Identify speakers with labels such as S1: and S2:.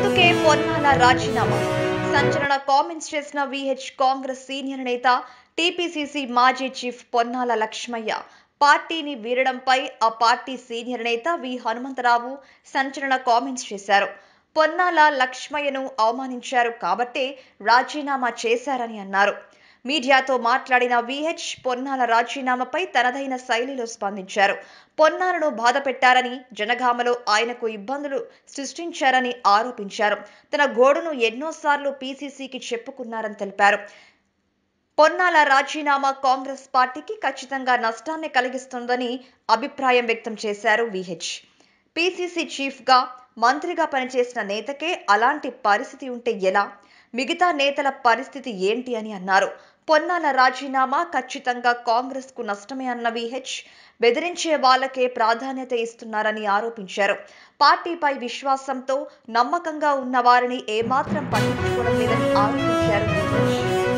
S1: ఎందుకే పొన్నాల రాజీనామా సంచలన కామెంట్స్ చేసిన విహెచ్ కాంగ్రెస్ సీనియర్ నేత టీపీసీసీ మాజీ చీఫ్ పొన్నాల లక్ష్మయ్య పార్టీని వీడడంపై ఆ పార్టీ సీనియర్ నేత వి హనుమంతరావు సంచలన కామెంట్స్ చేశారు పొన్నాల లక్ష్మయ్యను అవమానించారు కాబట్టే రాజీనామా చేశారని అన్నారు మీడియాతో మాట్లాడిన విహెచ్ పొన్నాల రాజీనామాపై తనదైన శైలిలో స్పందించారు పొన్నాలను బాధ పెట్టారని జనగామలో ఆయనకు ఇబ్బందులు సృష్టించారని ఆరోపించారు తన గోడును ఎన్నోసార్లు పీసీసీకి చెప్పుకున్నారని తెలిపారు పొన్నాల రాజీనామా కాంగ్రెస్ పార్టీకి ఖచ్చితంగా నష్టాన్ని కలిగిస్తుందని అభిప్రాయం వ్యక్తం చేశారు విహెచ్ పీసీసీ చీఫ్గా మంత్రిగా పనిచేసిన నేతకే అలాంటి పరిస్థితి ఉంటే ఎలా మిగతా నేతల పరిస్థితి ఏంటి అని అన్నారు పొన్నాల రాజీనామా ఖచ్చితంగా కాంగ్రెస్ కు నష్టమే అన్న విహెచ్ బెదిరించే వాళ్ళకే ప్రాధాన్యత ఇస్తున్నారని ఆరోపించారు పార్టీపై విశ్వాసంతో నమ్మకంగా ఉన్న వారిని ఏమాత్రం పట్టించుకోవడం లేదని ఆరోపించారు విహెచ్